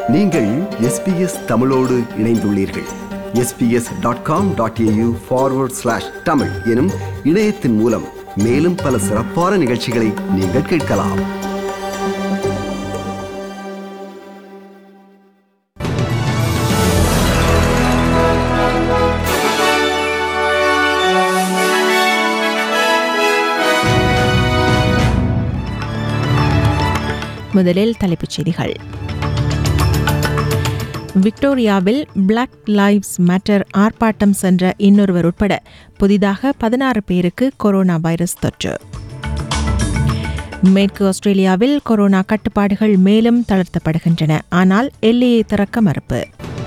நீங்கள் எஸ்பிஎஸ் தமிழோடு இணைந்துள்ளீர்கள் SBS dot com dot AU forward slash Tamil எனும் இணையத்தின் மூலம் மேலும் பல சிறப்பான நிகழ்ச்சிகளை நீங்கள் கேட்கலாம் முதலில் தலைப்புச் செய்திகள் விக்டோரியாவில் பிளாக் லைவ்ஸ் மேட்டர் ஆர்ப்பாட்டம் சென்ற இன்னொருவர் உட்பட புதிதாக பதினாறு பேருக்கு கொரோனா வைரஸ் தொற்று மேற்கு ஆஸ்திரேலியாவில் கொரோனா கட்டுப்பாடுகள் மேலும் தளர்த்தப்படுகின்றன ஆனால் எல்லையை திறக்க மறுப்பு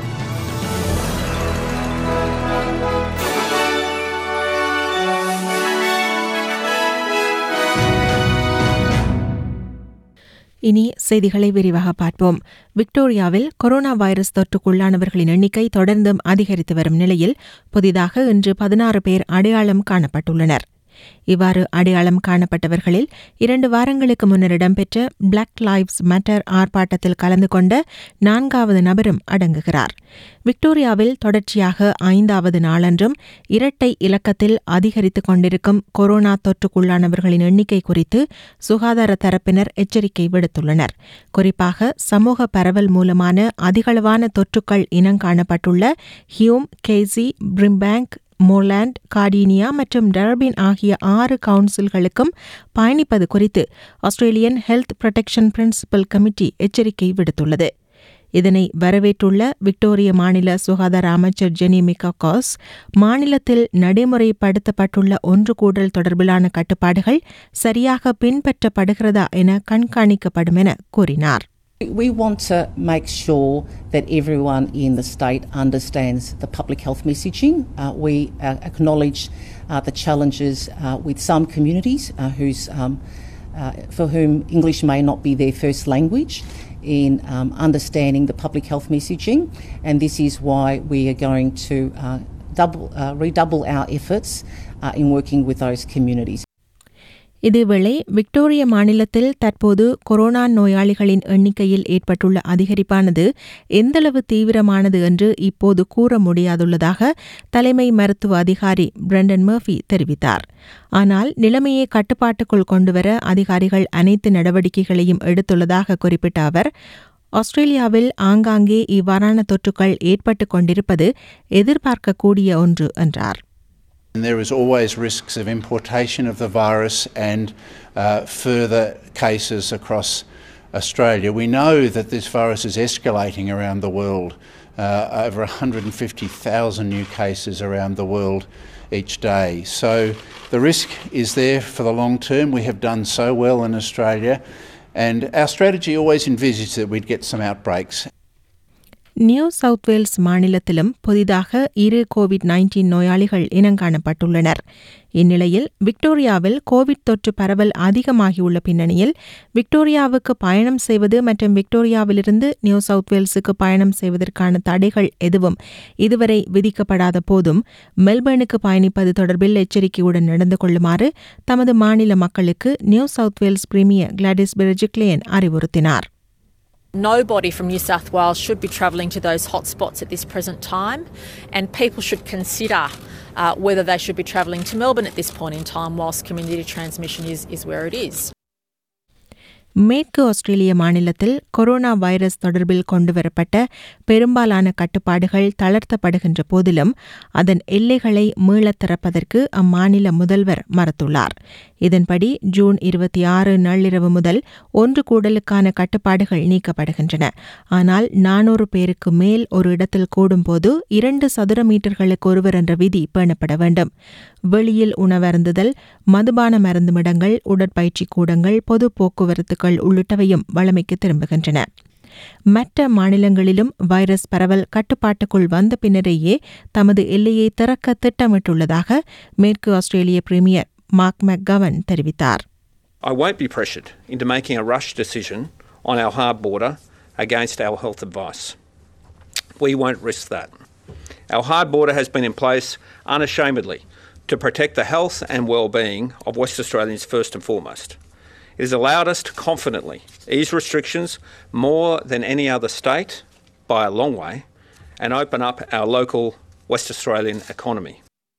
இனி செய்திகளை விரிவாக பார்ப்போம் விக்டோரியாவில் கொரோனா வைரஸ் தொற்றுக்குள்ளானவர்களின் எண்ணிக்கை தொடர்ந்தும் அதிகரித்து வரும் நிலையில் புதிதாக இன்று பதினாறு பேர் அடையாளம் காணப்பட்டுள்ளனர் இவ்வாறு அடையாளம் காணப்பட்டவர்களில் இரண்டு வாரங்களுக்கு முன்னர் இடம்பெற்ற பிளாக் லைவ்ஸ் மேட்டர் ஆர்ப்பாட்டத்தில் கலந்து கொண்ட நான்காவது நபரும் அடங்குகிறார் விக்டோரியாவில் தொடர்ச்சியாக ஐந்தாவது நாளன்றும் இரட்டை இலக்கத்தில் அதிகரித்துக் கொண்டிருக்கும் கொரோனா தொற்றுக்குள்ளானவர்களின் எண்ணிக்கை குறித்து சுகாதார தரப்பினர் எச்சரிக்கை விடுத்துள்ளனர் குறிப்பாக சமூக பரவல் மூலமான அதிகளவான தொற்றுக்கள் இனங்காணப்பட்டுள்ள ஹியூம் கேசி பிரிம்பேங்க் மோர்லாண்ட் கார்டீனியா மற்றும் டர்பின் ஆகிய ஆறு கவுன்சில்களுக்கும் பயணிப்பது குறித்து Australian health protection principal committee எச்சரிக்கை விடுத்துள்ளது இதனை வரவேற்றுள்ள விக்டோரிய மாநில சுகாதார அமைச்சர் ஜெனி மிகாகாஸ் மாநிலத்தில் நடைமுறைப்படுத்தப்பட்டுள்ள ஒன்று கூடல் தொடர்பிலான கட்டுப்பாடுகள் சரியாக பின்பற்றப்படுகிறதா என கண்காணிக்கப்படும் என கூறினார் We want to make sure that everyone in the state understands the public health messaging. Uh, we uh, acknowledge uh, the challenges uh, with some communities uh, whose, um, uh, for whom English may not be their first language in um, understanding the public health messaging, and this is why we are going to uh, double, uh, redouble our efforts uh, in working with those communities. இதேவேளை Victoria மாநிலத்தில் தற்போது corona நோயாளிகளின் எண்ணிக்கையில் ஏற்பட்டுள்ள அதிகரிப்பானது எந்தளவு தீவிரமானது என்று இப்போது கூற முடியாதுள்ளதாக தலைமை மருத்துவ அதிகாரி பிரண்டன் மர்ஃபி தெரிவித்தார் ஆனால் நிலைமையை கட்டுப்பாட்டுக்குள் கொண்டுவர அதிகாரிகள் அனைத்து நடவடிக்கைகளையும் எடுத்துள்ளதாக குறிப்பிட்ட அவர் ஆஸ்திரேலியாவில் ஆங்காங்கே இவ்வாறான தொற்றுக்கள் ஏற்பட்டுக் கொண்டிருப்பது எதிர்பார்க்கக்கூடிய ஒன்று என்றார். And there is always risks of importation of the virus and uh, further cases across Australia. We know that this virus is escalating around the world. Uh, over 150,000 new cases around the world each day. So the risk is there for the long term. We have done so well in Australia, and our strategy always envisaged that we'd get some outbreaks. New South Wales மாநிலத்திலும் புதிதாக இரு Covid nineteen நோயாளிகள் இனங்காணப்பட்டுள்ளனர் இந்நிலையில் விக்டோரியாவில் Covid தொற்று பரவல் அதிகமாகியுள்ள பின்னணியில் விக்டோரியாவுக்கு பயணம் செய்வது மற்றும் விக்டோரியாவிலிருந்து நியூ சவுத் வேல்ஸுக்கு பயணம் செய்வதற்கான தடைகள் எதுவும் இதுவரை விதிக்கப்படாத போதும் மெல்பர்னுக்கு பயணிப்பது தொடர்பில் எச்சரிக்கையுடன் நடந்து கொள்ளுமாறு தமது மாநில மக்களுக்கு New South Wales premier Gladys Berejiklian அறிவுறுத்தினார் Nobody from New South Wales should be travelling to those hotspots at this present time, and people should consider uh, whether they should be travelling to Melbourne at this point in time whilst community transmission is, is where it is. மேற்கு ஆஸ்திரேலிய மாநிலத்தில் corona virus தொடர்பில் கொண்டுவரப்பட்ட பெரும்பாலான கட்டுப்பாடுகள் தளர்த்தப்படுகின்ற போதிலும் அதன் எல்லைகளை மீளத் திறப்பதற்கு அம்மாநில முதல்வர் மறுத்துள்ளார் இதன்படி ஜூன் இருபத்தி ஆறு நள்ளிரவு முதல் ஒன்று கூடலுக்கான கட்டுப்பாடுகள் நீக்கப்படுகின்றன ஆனால் நானூறு பேருக்கு மேல் ஒரு இடத்தில் கூடும்போது இரண்டு சதுர மீட்டர்களுக்கு ஒருவர் என்ற விதி பேணப்பட வேண்டும் வெளியில் உணவருந்துதல் மதுபான மருந்துமிடங்கள் உடற்பயிற்சி கூடங்கள் பொது போக்குவரத்துகள் உள்ளிட்டவையும் வழமைக்கு திரும்புகின்றன மற்ற மாநிலங்களிலும் வைரஸ் பரவல் கட்டுப்பாட்டுக்குள் வந்த பின்னரேயே தமது எல்லையை திறக்க திட்டமிட்டுள்ளதாக மேற்கு ஆஸ்திரேலிய பிரீமியர் மார்க் மெக்கவன் தெரிவித்தார் I won't be pressured into making a rush decision on our hard border against our health advice. We won't risk that. Our hard border has been in place unashamedly to protect the health and well-being of West Australians first and foremost. It has allowed us to confidently ease restrictions more than any other state by a long way and open up our local West Australian economy.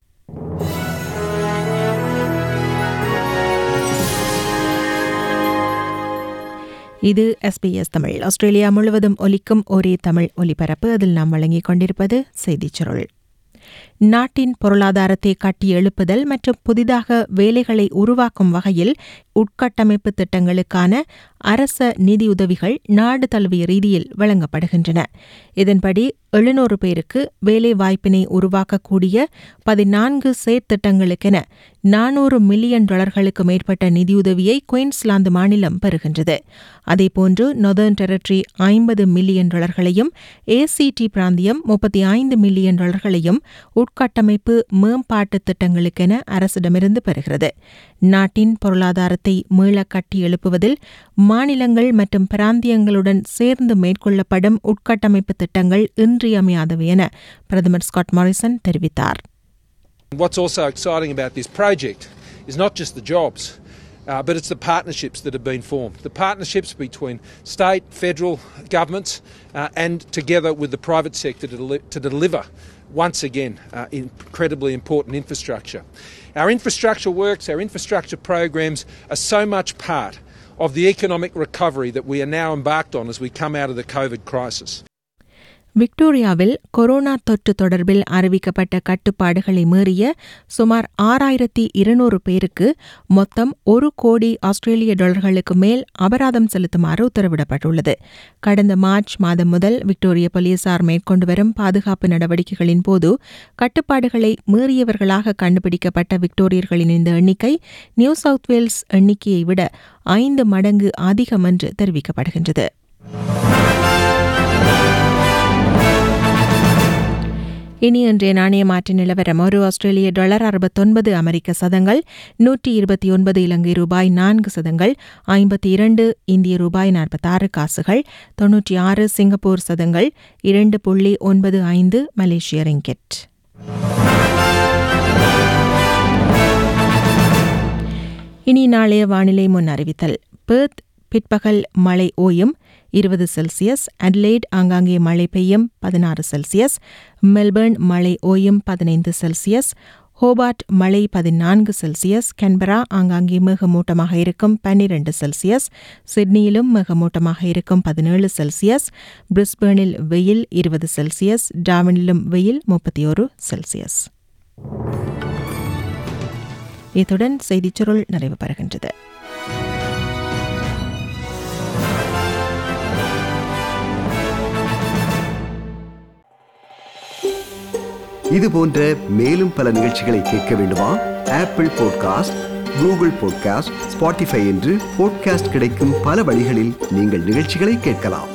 இது SBS Tamil Australia முழுவதும் ஒலிக்கும் ஒரே தமிழ் ஒலிபரப்பு அதில் நாம் வழங்கிக் கொண்டிருப்பது செய்திச் சுருள் நாட்டின் பொருளாதாரத்தை கட்டி எழுப்புதல் மற்றும் புதிதாக வேலைகளை உருவாக்கும் வகையில் உட்கட்டமைப்பு திட்டங்களுக்கான அரச நிதியுதவிகள் நாடு தழுவிய ரீதியில் வழங்கப்படுகின்றன இதன்படி எழுநூறு பேருக்கு வேலை வாய்ப்பினை உருவாக்கக்கூடிய பதினான்கு செயற்திட்டங்களுக்கென நானூறு மில்லியன் டாலர்களுக்கு மேற்பட்ட நிதியுதவியை குயின்ஸ்லாந்து மாநிலம் பெறுகின்றது அதேபோன்று நொதர்ன் டெரிட்டரி ஐம்பது மில்லியன் டாலர்களையும் ஏசிடி பிராந்தியம் முப்பத்தி ஐந்து மில்லியன் டாலர்களையும் உட்கட்டமைப்பு மேம்பாட்டு திட்டங்களுக்கென அரசிடமிருந்து பெறுகிறது நாட்டின் பொருளாதாரத்தை மீள கட்டி எழுப்புவதில் மாநிலங்கள் மற்றும் பிராந்தியங்களுடன் சேர்ந்து மேற்கொள்ளப்படும் உட்கட்டமைப்பு திட்டங்கள் இன்றியமையாதவை என பிரதமர் ஸ்காட் மாரிசன் தெரிவித்தார் What's also exciting about this project is not just the jobs, uh, but it's the partnerships that have been formed. The partnerships between state, federal governments, uh, and together with the private sector to, deli- to deliver, once again, uh, incredibly important infrastructure. Our infrastructure works, our infrastructure programs are so much part of the economic recovery that we are now embarked on as we come out of the COVID crisis. விக்டோரியாவில் corona தொற்று தொடர்பில் அறிவிக்கப்பட்ட கட்டுப்பாடுகளை மீறிய சுமார் ஆறாயிரத்தி இருநூறு பேருக்கு மொத்தம் ஒரு கோடி ஆஸ்திரேலிய டாலர்களுக்கு மேல் அபராதம் செலுத்துமாறு உத்தரவிடப்பட்டுள்ளது கடந்த மார்ச் மாதம் முதல் விக்டோரிய போலீசார் மேற்கொண்டு வரும் பாதுகாப்பு நடவடிக்கைகளின் போது கட்டுப்பாடுகளை மீறியவர்களாக கண்டுபிடிக்கப்பட்ட விக்டோரியர்களின் இந்த எண்ணிக்கை நியூ சவுத் வேல்ஸ் எண்ணிக்கையை விட ஐந்து மடங்கு அதிகம் என்று தெரிவிக்கப்படுகின்றது இனி இன்றைய நாணய மாற்று நிலவரம் ஒரு ஆஸ்திரேலிய டாலர் அறுபத்தொன்பது அமெரிக்க சதங்கள் நூற்றி இருபத்தி ஒன்பது இலங்கை ரூபாய் நான்கு சதங்கள் ஐம்பத்தி இரண்டு இந்திய ரூபாய் நாற்பத்தாறு காசுகள் தொன்னூற்றி ஆறு சிங்கப்பூர் சதங்கள் இரண்டு புள்ளி ஒன்பது ஐந்து மலேசிய ரிங்கெட் இனி நாளைய வானிலை முன் அறிவித்தல் பெர்த் பிற்பகல் மழை ஓயும் இருபது செல்சியஸ் அட்லைட் ஆங்காங்கே மழை பெய்யும் பதினாறு செல்சியஸ் மெல்பர்ன் மழை ஓயும் பதினைந்து செல்சியஸ் ஹோபார்ட் மழை பதினான்கு செல்சியஸ் கன்பரா ஆங்காங்கே மேகமூட்டமாக இருக்கும் பன்னிரண்டு செல்சியஸ் சிட்னியிலும் மேகமூட்டமாக இருக்கும் பதினேழு செல்சியஸ் பிரிஸ்பேர்னில் வெயில் இருபது செல்சியஸ் டாவினிலும் வெயில் முப்பத்தி ஒரு செல்சியஸ் இத்துடன் செய்திச் சுருள் நிறைவு பெறுகின்றது இது போன்ற மேலும் பல நிகழ்ச்சிகளை கேட்க வேண்டுமா Apple podcast Google podcast Spotify என்று பாட்காஸ்ட் கிடைக்கும் பல வழிகளில் நீங்கள் நிகழ்ச்சிகளை கேட்கலாம்